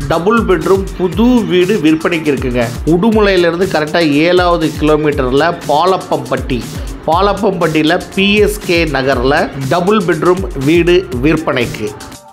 double bedroom புது வீடு விற்பனைக்கு இருக்குங்க உடுமலையிலேருந்து கரெக்டாக ஏழாவது கிலோமீட்டரில் பாலப்பம்பட்டி பாலப்பம்பட்டியில் பிஎஸ்கே நகரில் டபுள் பெட்ரூம் வீடு விற்பனைக்கு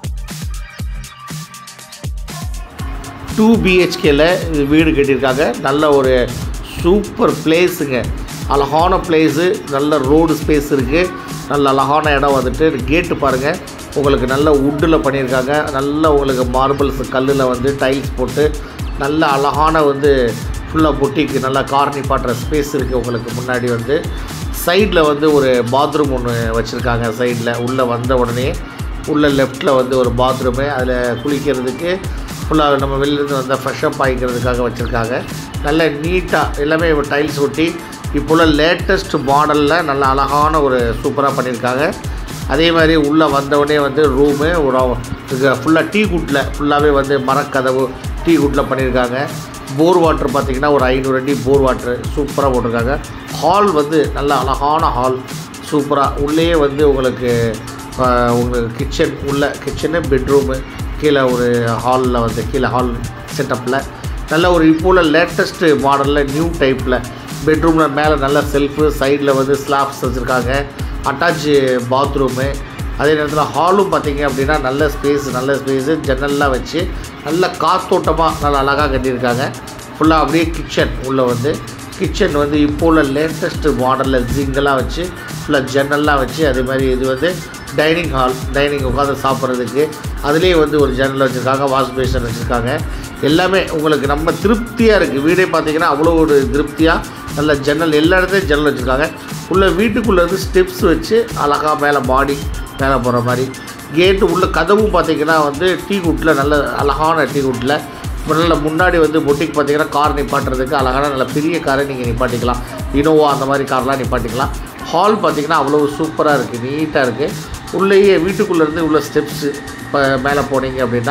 டூ பிஹெச்கேல வீடு கட்டியிருக்காங்க நல்ல ஒரு சூப்பர் பிளேஸுங்க அழகான பிளேஸு நல்ல ரோடு ஸ்பேஸ் இருக்குது நல்ல அழகான இடம் வந்துட்டு கேட்டு பாருங்கள் உங்களுக்கு நல்ல வுட்டில் பண்ணியிருக்காங்க நல்ல உங்களுக்கு மார்பிள்ஸ் கல்லில் வந்து டைல்ஸ் போட்டு நல்ல அழகான வந்து ஃபுல்லாக பொட்டிக்கு நல்லா கார் நிப்பாட்டுற ஸ்பேஸ் இருக்குது உங்களுக்கு முன்னாடி வந்து சைடில் வந்து ஒரு பாத்ரூம் ஒன்று வச்சுருக்காங்க சைடில் உள்ளே வந்த உடனே உள்ள லெஃப்ட்டில் வந்து ஒரு பாத்ரூமு அதில் குளிக்கிறதுக்கு ஃபுல்லாக நம்ம வெளிலேருந்து வந்தால் ஃப்ரெஷ்அப் ஆகிக்கிறதுக்காக வச்சுருக்காங்க நல்ல நீட்டாக எல்லாமே டைல்ஸ் ஒட்டி இப்போ லேட்டஸ்ட் மாடலில் நல்ல அழகான ஒரு சூப்பராக பண்ணியிருக்காங்க அதே மாதிரி உள்ளே வந்தவுடனே வந்து ரூமு ஒரு ஃபுல்லாக டீ குட்டில் ஃபுல்லாகவே வந்து மரக்கதவு டீ குட்டில் பண்ணியிருக்காங்க போர் வாட்டர் பார்த்தீங்கன்னா ஒரு ஐநூறு அடி போர் வாட்ரு சூப்பராக போட்டிருக்காங்க ஹால் வந்து நல்ல அழகான ஹால் சூப்பராக உள்ளேயே வந்து உங்களுக்கு ஆஹ், உங்களுக்கு கிச்சன் உள்ள கிச்சனு பெட்ரூமு கீழே ஒரு ஹாலில் வந்து கீழே ஹால் செட்டப்பில் நல்ல ஒரு இப்போ உள்ள லேட்டஸ்ட்டு மாடலில் நியூ டைப்பில் பெட்ரூமில் மேலே நல்ல செல்ஃபு சைடில் வந்து ஸ்லாப்ஸ் வச்சுருக்காங்க அட்டாச் பாத்ரூமு அதே நேரத்தில் ஹாலும் பார்த்தீங்க அப்படின்னா நல்ல ஸ்பேஸ் நல்ல ஸ்பேஸு ஜன்னல்லாம் வச்சு நல்ல காத்தோட்டமாக நல்ல அழகாக கட்டியிருக்காங்க ஃபுல்லாக அப்படியே கிச்சன் உள்ளே வந்து கிச்சன் வந்து இப்போ உள்ள லேட்டஸ்ட்டு மாடலில் ஜிங்கெல்லாம் வச்சு ஃபுல்லாக ஜன்னல்லாம் வச்சு அதே மாதிரி இது வந்து டைனிங் ஹால் டைனிங் உட்காந்து சாப்பிட்றதுக்கு அதுலேயே வந்து ஒரு ஜன்னல் வச்சுருக்காங்க வாஷ் பேஷன் வச்சுருக்காங்க எல்லாமே உங்களுக்கு நம்ம திருப்தியாக இருக்குது வீடே பார்த்தீங்கன்னா அவ்வளோ ஒரு திருப்தியாக நல்ல ஜன்னல் எல்லா இடத்துலையும் ஜன்னல் வச்சுருக்காங்க உள்ள வீட்டுக்குள்ளே வந்து ஸ்டெப்ஸ் வச்சு அழகாக மேலே மாடி மேலே போகிற மாதிரி கேட்டு உள்ள கதவும் பார்த்தீங்கன்னா வந்து டீ குட்டில் நல்ல அழகான டீ குட்டில் நல்ல முன்னாடி வந்து பொட்டிக் பார்த்தீங்கன்னா கார் நிப்பாட்டுறதுக்கு அழகான நல்ல பெரிய காரை நீங்கள் நிப்பாட்டிக்கலாம் இனோவா அந்த மாதிரி கார்லாம் நிப்பாட்டிக்கலாம் ஹால் பார்த்தீங்கன்னா அவ்வளோ சூப்பராக இருக்குது நீட்டாக இருக்குது உள்ளேயே வீட்டுக்குள்ளேருந்து உள்ள ஸ்டெப்ஸு இப்போ மேலே போனீங்க அப்படின்னா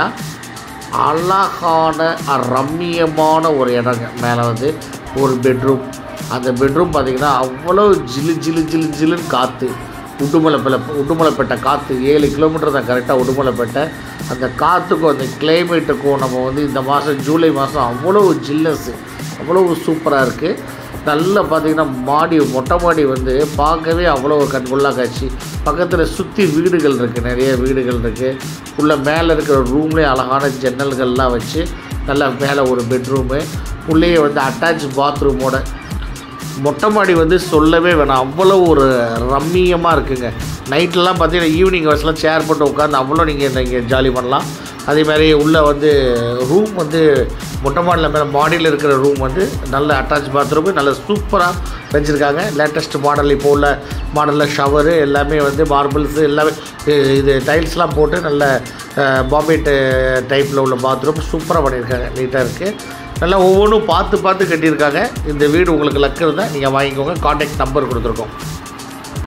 அழகான அ- ரம்மியமான ஒரு இடங்க மேலே வந்து ஒரு பெட்ரூம் அந்த பெட்ரூம் பார்த்தீங்கன்னா அவ்வளோ ஜிலு ஜிலு ஜிலு ஜிலுன்னு காற்று உடுமலைப்பேட்டை உடுமலைப்பேட்டை காற்று ஏழு கிலோமீட்டர் தான் கரெக்டாக உடுமலைப்பேட்டை அந்த காற்றுக்கும் அந்த கிளைமேட்டுக்கும் நம்ம வந்து இந்த மாதம் ஜூலை மாதம் அவ்வளோ ஜில்லஸ்ஸு அவ்வளோ சூப்பராக இருக்குது நல்லா பார்த்தீங்கன்னா மாடி மொட்டை மாடி வந்து பார்க்கவே அவ்வளோ கண்கொள்ளா காட்சி பக்கத்தில் சுற்றி வீடுகள் இருக்குது நிறைய வீடுகள் இருக்குது உள்ள மேலே இருக்கிற ரூம்லேயே அழகான ஜன்னல்கள்லாம் வச்சு நல்லா மேலே ஒரு பெட்ரூமு உள்ளேயே வந்து அட்டாச் பாத்ரூமோட மொட்டை மாடி வந்து சொல்லவே வேணாம் அவ்வளோ ஒரு ரம்மியமாக இருக்குங்க நைட்லலாம் பார்த்தீங்கன்னா ஈவினிங் வயசுலாம் சேர் போட்டு உட்காந்து அவ்வளோ நீங்கள் இங்கே ஜாலி பண்ணலாம் அதே மாதிரி உள்ளே வந்து ரூம் வந்து மொட்டை மாடியில் மேலே மாடியில் இருக்கிற ரூம் வந்து நல்ல அட்டாச் பாத்ரூமு நல்ல சூப்பராக வச்சுருக்காங்க லேட்டஸ்ட் மாடல் இப்போ உள்ள மாடலில் ஷவரு எல்லாமே வந்து மார்பிள்ஸு எல்லாமே இ- இது டைல்ஸ்லாம் போட்டு நல்ல அஹ், பாம்பே டைப்பில் உள்ள பாத்ரூம் சூப்பராக பண்ணியிருக்காங்க நீட்டாக இருக்குது நல்லா ஒவ்வொன்றும் பார்த்து பார்த்து கட்டியிருக்காங்க இந்த வீடு உங்களுக்கு லக்கு இருந்தால் நீங்கள் வாங்கிக்கோங்க காண்டாக்ட் நம்பர் கொடுத்துருக்கோம்